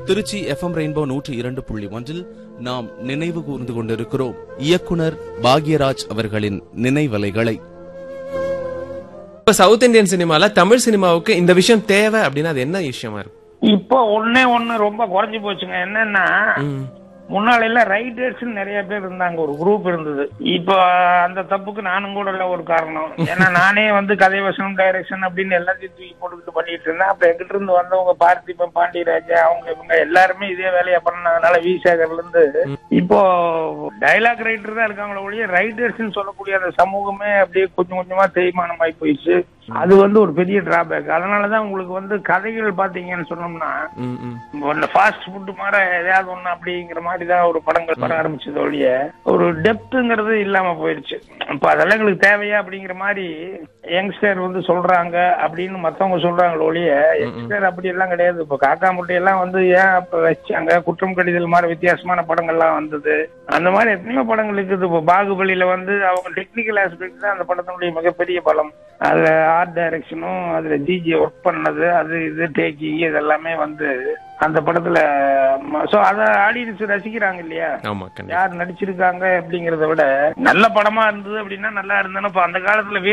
Trichy FM rainbow நூற்றி இரண்டு புள்ளி ஒன்றில் நாம் நினைவு கூர்ந்து கொண்டிருக்கிறோம் இயக்குனர் பாக்யராஜ் அவர்களின் நினைவலைகளை இப்ப சவுத் இந்தியன் சினிமால தமிழ் சினிமாவுக்கு இந்த விஷயம் தேவை அப்படின்னா அது என்ன விஷயமா இருக்கும் இப்போ ஒண்ணே ஒண்ணு ரொம்ப குறைஞ்சு போச்சுங்க என்னன்னா ம். முன்னால எல்லாம் ரைட்டர்ஸ் நிறைய பேர் இருந்தாங்க ஒரு குரூப் இருந்தது இப்போ அந்த தப்புக்கு நானும் கூட இல்ல ஒரு காரணம் ஏன்னா நானே வந்து கதை வசனம் டைரக்ஷன் அப்படின்னு எல்லாத்தையும் தூக்கி போட்டுக்கிட்டு பண்ணிட்டு இருந்தேன் அப்ப எங்கிட்ட இருந்து வந்தவங்க பார்த்திபன் பாண்டியராஜா அவங்க இவங்க எல்லாருமே இதே வேலையை பண்ணதுனால வி சேகர்ல இருந்து இப்போ டைலாக் ரைட்டர் தான் இருக்காங்களே ஒழிய ரைட்டர்ஸ் சொல்லக்கூடிய அந்த சமூகமே அப்படியே கொஞ்சம் கொஞ்சமா தேய்மானம் ஆகி போயிடுச்சு அது வந்து ஒரு பெரிய டிராபேக் அதனாலதான் உங்களுக்கு வந்து கதைகள் பாத்தீங்கன்னு சொன்னோம்னா ம், ம். ஒன்னு ஃபாஸ்ட் ஃபுட் மாதிரி எதையாவது ஒண்ணு அப்படிங்கிற மாதிரி தான் ஒரு படங்கள் வர ஆரம்பிச்சது ஒழிய ஒரு டெப்த்துங்கிறது இல்லாம போயிருச்சு இப்ப அதெல்லாம் எங்களுக்கு தேவையா அப்படிங்கிற மாதிரி யங்ஸ்டர் வந்து சொல்றாங்க அப்படின்னு மத்தவங்க சொல்றாங்க ஒழிய யங்ஸ்டர் அப்படி எல்லாம் கிடையாது இப்ப காக்கா முட்டை எல்லாம் வந்து ஏன் அப்ப வச்சாங்க குற்றம் கடிதல் மாதிரி வித்தியாசமான படங்கள்லாம் வந்தது அந்த மாதிரி எத்தனையோ படங்கள் இருக்குது இப்போ பாகுபலியில வந்து அவங்க டெக்னிக்கல் ஆஸ்பெக்ட் தான் அந்த படத்தினுடைய மிகப்பெரிய பலம் அதுல ஆர்ட் டைரக்ஷனும் அதுல டிஜி ஒர்க் பண்ணது அது இது டேக்கிங் இதெல்லாமே வந்து அந்த படத்துல சோ அத ஆடியன்ஸ் ரசிக்கிறாங்க இல்லையா ஆமா கண்டிப்பா யார் நடிச்சிருக்காங்க அப்படிங்கறத விட நல்ல படமா இருந்தது அப்படின்னா நல்லா இருந்தாலும் இப்ப அந்த காலத்துல